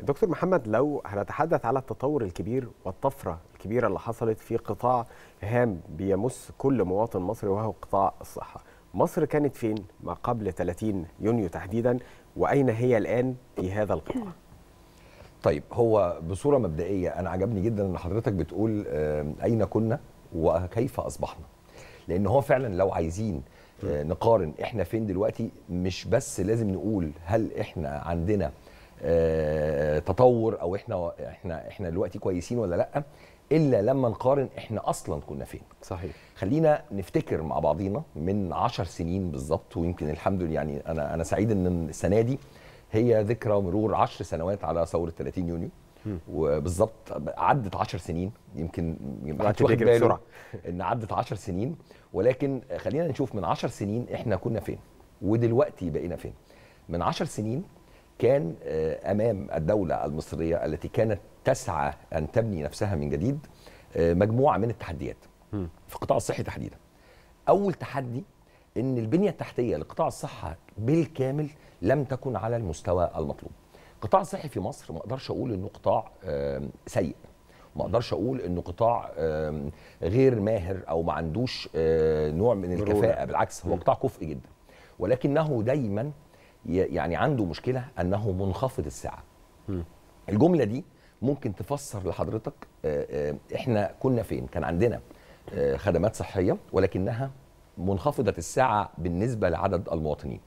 دكتور محمد لو هنتحدث على التطور الكبير والطفرة الكبيرة اللي حصلت في قطاع هام بيمس كل مواطن مصري وهو قطاع الصحة مصر كانت فين ما قبل 30 يونيو تحديدا وأين هي الآن في هذا القطاع طيب هو بصوره مبدئيه انا عجبني جدا ان حضرتك بتقول آه، اين كنا وكيف اصبحنا لان هو فعلا لو عايزين آه، نقارن احنا فين دلوقتي مش بس لازم نقول هل احنا عندنا آه، تطور او احنا احنا احنا دلوقتي كويسين ولا لا الا لما نقارن احنا اصلا كنا فين صحيح خلينا نفتكر مع بعضينا من عشر سنين بالظبط ويمكن الحمد لله يعني انا انا سعيد ان السنه دي هي ذكرى مرور عشر سنوات على ثوره 30 يونيو وبالظبط عدت 10 سنين يمكن ما الوقت حدش واخد بيجري باله بسرعة. ان عدت 10 سنين ولكن خلينا نشوف من 10 سنين احنا كنا فين ودلوقتي بقينا فين من 10 سنين كان آه، امام الدوله المصريه التي كانت تسعى ان تبني نفسها من جديد آه، مجموعه من التحديات في القطاع الصحي تحديدا اول تحدي ان البنيه التحتيه لقطاع الصحه بالكامل لم تكن على المستوى المطلوب القطاع الصحي في مصر ما اقدرش اقول انه قطاع آم، سيء ما اقدرش اقول انه قطاع آم، غير ماهر او ما عندوش آه، نوع من مرونة. الكفاءه بالعكس هو قطاع كفء جدا ولكنه دايما ي- يعني عنده مشكله انه منخفض السعه الجمله دي ممكن تفسر لحضرتك آه، آه، احنا كنا فين كان عندنا آه، خدمات صحيه ولكنها منخفضه السعه بالنسبه لعدد المواطنين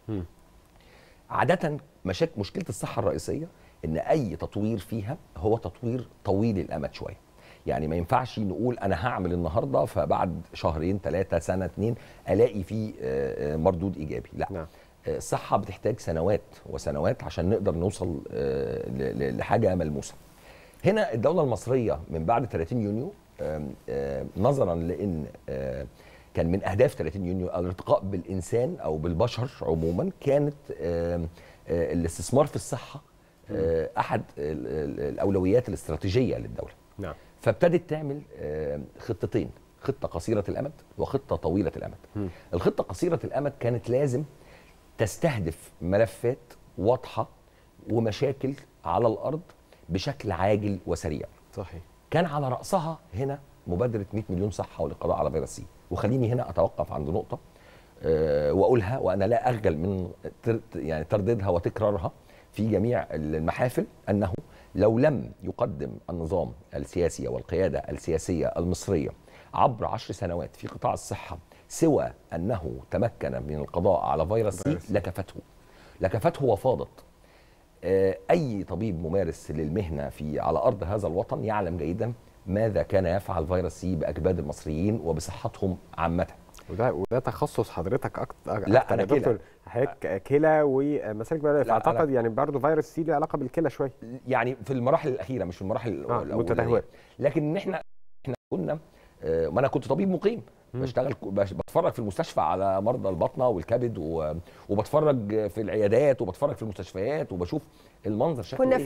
عاده مشاكل مشكله الصحه الرئيسيه ان اي تطوير فيها هو تطوير طويل الامد شويه يعني ما ينفعش نقول انا هعمل النهارده فبعد شهرين ثلاثه سنه اتنين الاقي فيه آه، آه، مردود ايجابي لا نعم. آه، الصحه بتحتاج سنوات وسنوات عشان نقدر نوصل آه، ل- ل- لحاجه ملموسه هنا الدوله المصريه من بعد 30 يونيو آم، آم، نظرا لان آه، كان من اهداف 30 يونيو الارتقاء بالانسان او بالبشر عموما كانت آم، آه، الاستثمار في الصحه آه، احد ال- ال- الاولويات الاستراتيجيه للدوله نعم فابتدت تعمل آه، خطتين خطه قصيره الامد وخطه طويله الامد الخطه قصيره الامد كانت لازم تستهدف ملفات واضحه ومشاكل على الارض بشكل عاجل وسريع صحيح كان على راسها هنا مبادره 100 مليون صحه والقضاء على فيروس سي وخليني هنا اتوقف عند نقطه آه، واقولها وانا لا اخجل من تر- يعني ترديدها وتكرارها في جميع المحافل انه لو لم يقدم النظام السياسي والقياده السياسيه المصريه عبر عشر سنوات في قطاع الصحه سوى انه تمكن من القضاء على فيروس سي فيروس سي. لكفته لكفته وفاضت آه، اي طبيب ممارس للمهنه في على ارض هذا الوطن يعلم جيدا ماذا كان يفعل فيروس سي باكباد المصريين وبصحتهم عامه وده وده تخصص حضرتك اكتر لا، أنا يا دكتور كلى. حضرتك كلى ومسالك بلديه لا، فاعتقد أنا- يعني برضه فيروس سي له علاقه بالكلى شويه يعني في المراحل الاخيره مش في المراحل آه، الأولانية. متدهورة. لكن ان احنا احنا كنا آه، ما انا كنت طبيب مقيم بشتغل بش- بتفرج في المستشفى على مرضى البطنه والكبد و- وبتفرج في العيادات وبتفرج في المستشفيات وبشوف المنظر شكله كنا إيه.